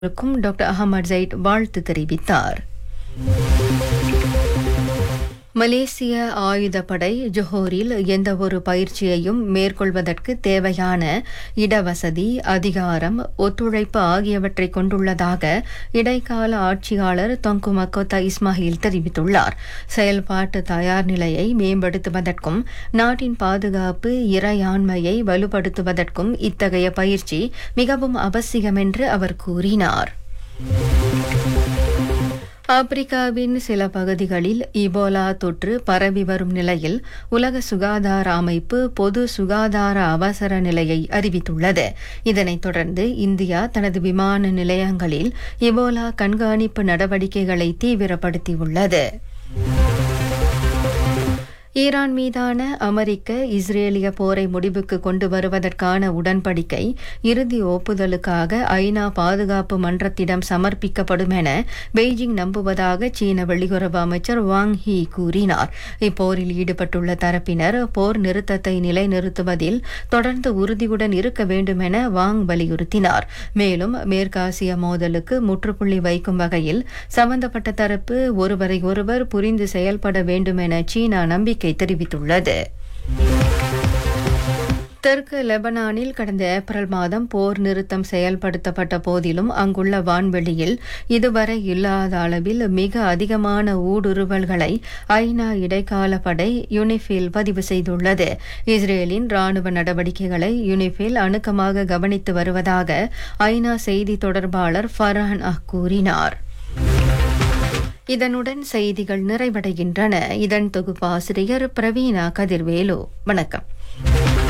க்கும் டாக்டர் அகமது ஜயிட் வாழ்த்து தெரிவித்தார் மலேசிய ஆயுதப்படை ஜொஹோரில் எந்தவொரு பயிற்சியையும் மேற்கொள்வதற்கு தேவையான இடவசதி அதிகாரம் ஒத்துழைப்பு ஆகியவற்றை கொண்டுள்ளதாக இடைக்கால ஆட்சியாளர் தொங்கு மக்கோத்தா இஸ்மாயில் தெரிவித்துள்ளார் செயல்பாட்டு தயார் நிலையை மேம்படுத்துவதற்கும் நாட்டின் பாதுகாப்பு இறையாண்மையை வலுப்படுத்துவதற்கும் இத்தகைய பயிற்சி மிகவும் அவசியம் என்று அவர் கூறினார் ஆப்பிரிக்காவின் சில பகுதிகளில் இபோலா தொற்று பரவி வரும் நிலையில் உலக சுகாதார அமைப்பு பொது சுகாதார அவசர நிலையை அறிவித்துள்ளது இதனைத் தொடர்ந்து இந்தியா தனது விமான நிலையங்களில் இபோலா கண்காணிப்பு நடவடிக்கைகளை தீவிரப்படுத்தியுள்ளது ஈரான் மீதான அமெரிக்க இஸ்ரேலிய போரை முடிவுக்கு கொண்டு வருவதற்கான உடன்படிக்கை இறுதி ஒப்புதலுக்காக ஐநா பாதுகாப்பு மன்றத்திடம் சமர்ப்பிக்கப்படும் என பெய்ஜிங் நம்புவதாக சீன வெளியுறவு அமைச்சர் வாங் ஹி கூறினார் இப்போரில் ஈடுபட்டுள்ள தரப்பினர் போர் நிறுத்தத்தை நிலைநிறுத்துவதில் தொடர்ந்து உறுதியுடன் இருக்க வேண்டும் என வாங் வலியுறுத்தினார் மேலும் மேற்காசிய மோதலுக்கு முற்றுப்புள்ளி வைக்கும் வகையில் சம்பந்தப்பட்ட தரப்பு ஒருவரை ஒருவர் புரிந்து செயல்பட வேண்டும் என சீனா நம்பிக்கை நம்பிக்கை தெரிவித்துள்ளது தெற்கு லெபனானில் கடந்த ஏப்ரல் மாதம் போர் நிறுத்தம் செயல்படுத்தப்பட்ட போதிலும் அங்குள்ள வான்வெளியில் இதுவரை இல்லாத அளவில் மிக அதிகமான ஊடுருவல்களை ஐநா இடைக்கால படை யுனிஃபில் பதிவு செய்துள்ளது இஸ்ரேலின் ராணுவ நடவடிக்கைகளை யுனிஃபில் அணுக்கமாக கவனித்து வருவதாக ஐநா செய்தி தொடர்பாளர் ஃபர்ஹான் அஹ் கூறினார் இதனுடன் செய்திகள் நிறைவடைகின்றன இதன் தொகுப்பாசிரியர் பிரவீனா கதிர்வேலு வணக்கம்